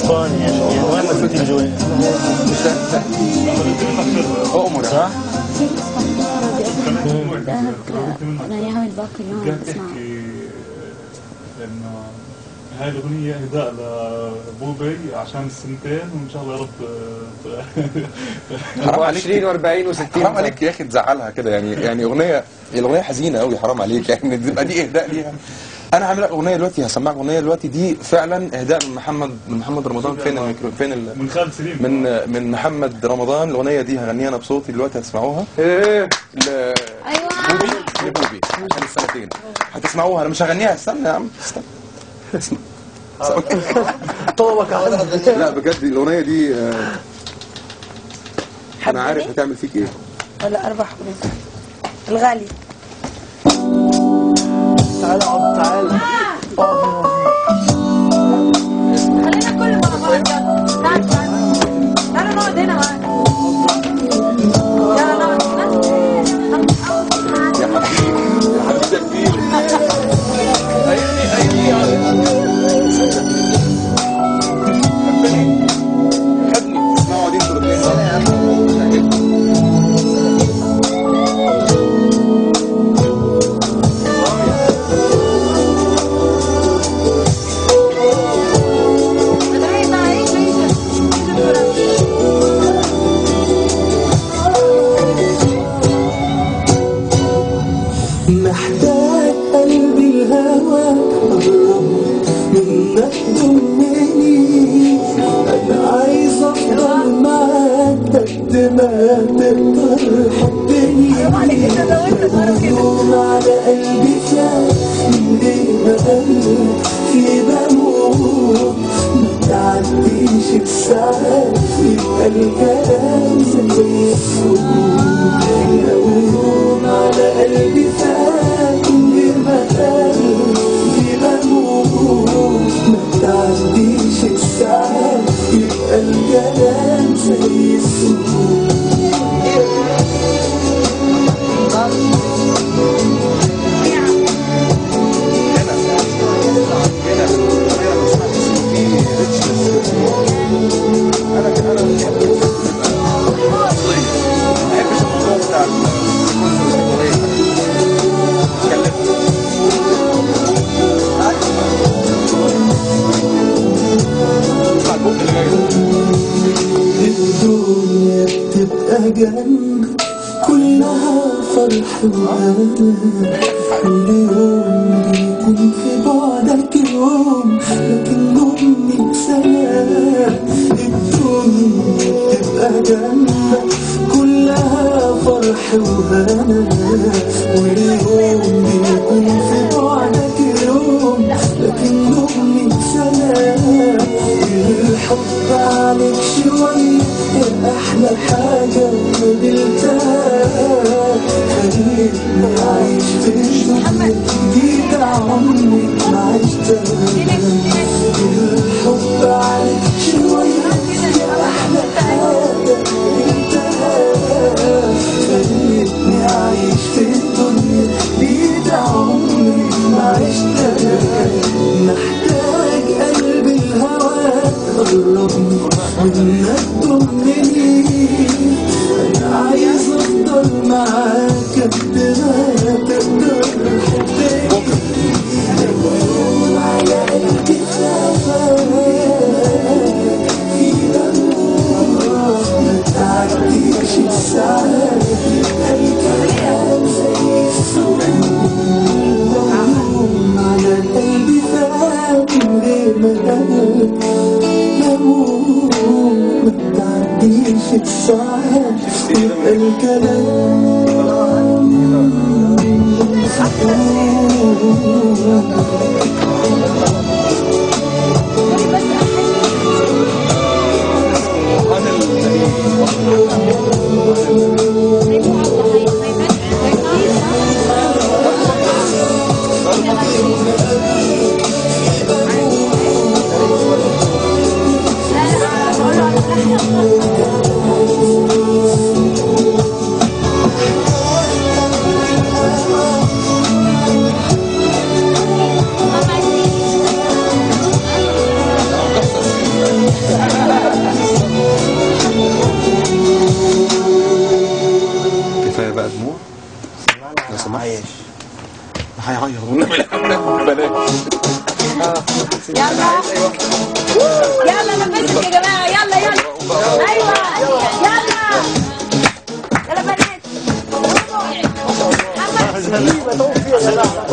اسبانيا يعني وين ما كنت جوي اؤمر صح؟ انا اياها الباقي اليوم بسمع لانه هاي الاغنيه اهداء لبوبي عشان السنتين وان شاء الله يا رب حرام عليك 20 و40 و60 حرام عليك يا اخي تزعلها كده يعني يعني اغنيه الاغنيه حزينه قوي حرام عليك يعني تبقى دي اهداء ليها انا عامل لك اغنيه دلوقتي هسمعك اغنيه دلوقتي دي فعلا اهداء من محمد من محمد رمضان فين الميكرو فين ال... من خالد سليم من من محمد رمضان الاغنيه دي هغنيها انا بصوتي دلوقتي هتسمعوها ايه ل... ايوه بوبي لبوبي عشان السنتين هتسمعوها انا مش هغنيها استنى يا عم استنى اسمع طولك على لا بجد الاغنيه دي آه، انا عارف هتعمل فيك ايه ولا اربع حروف الغالي تعال اقعد تعال اقعد خلينا كل مع بعض تعال تعال تعالوا نقعد هنا معاك يلا نقعد يا حبيبي يا حبيبي ده كبير ايدي ايدي حبني حبني اسمعوا دي انتوا الاثنين محتاج قلبي الهوى قرب منك ضمني انا عايز افضل معاك قد ما تقدر حبني يوم على قلبي فات من غير ما قلب في بموت ما تعديش الساعات يبقى الكلام زي الصوت لو يوم على قلبي فات من غير ما قلب في بموت ما تعديش الساعات يبقى الكلام زي الصوت الدنيا بتبقى جنة كلها فرح وهنا كل يوم بيكون في بعدك يوم لكن ضمني سنة الدنيا بتبقى جنة كلها فرح وهنا كل يوم بيكون في بعدك يوم لكن ضمني سنة الحب عليك شوية يا أحلى حاجة قابلتها خليتني أعيش في الدنيا جديدة عمري ما عشتها الحب عليك شوية يا أحلى حاجة قابلتها خليتني أعيش في الدنيا جديدة عمري ما عشتها محتاج قلبي الهوى قربني منك ضمني انا عايز افضل معاك قد ما تقدر حبني يقول على قلبي خافك في دموع ما تعديش الساعات يبقى الكلام زي السكون على قلبي فات من غير ما قلب يموت ما تعديش الساعات يبقى الكلام يلا يلا نبسط يا جماعه يلا يلا ايوه يلا يلا بنات محمد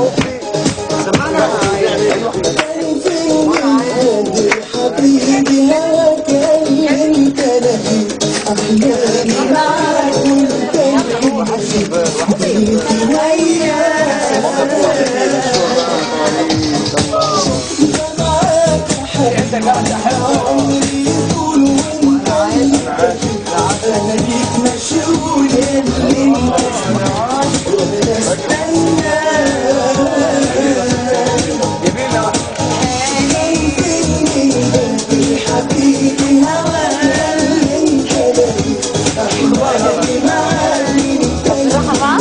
حبيبي هواك انت لهي احلامي معاك وانت حبيبي معاك حبيبي عمري طول وانت انا بيك مشغول اللي ولا استنى حبيبي هواك انت لهي احلامي معاك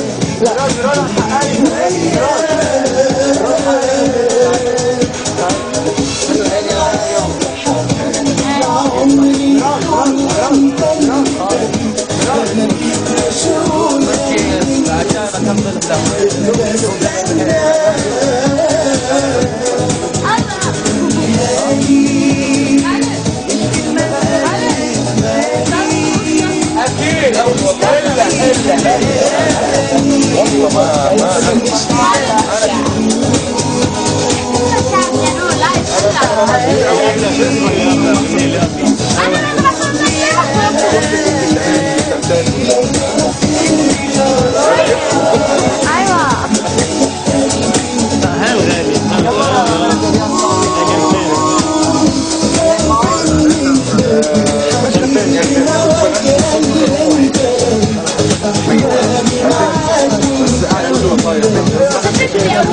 عمري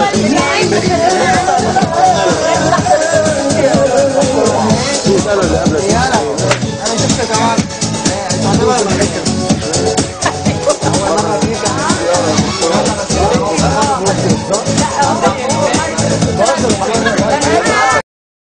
السنه اللي قبل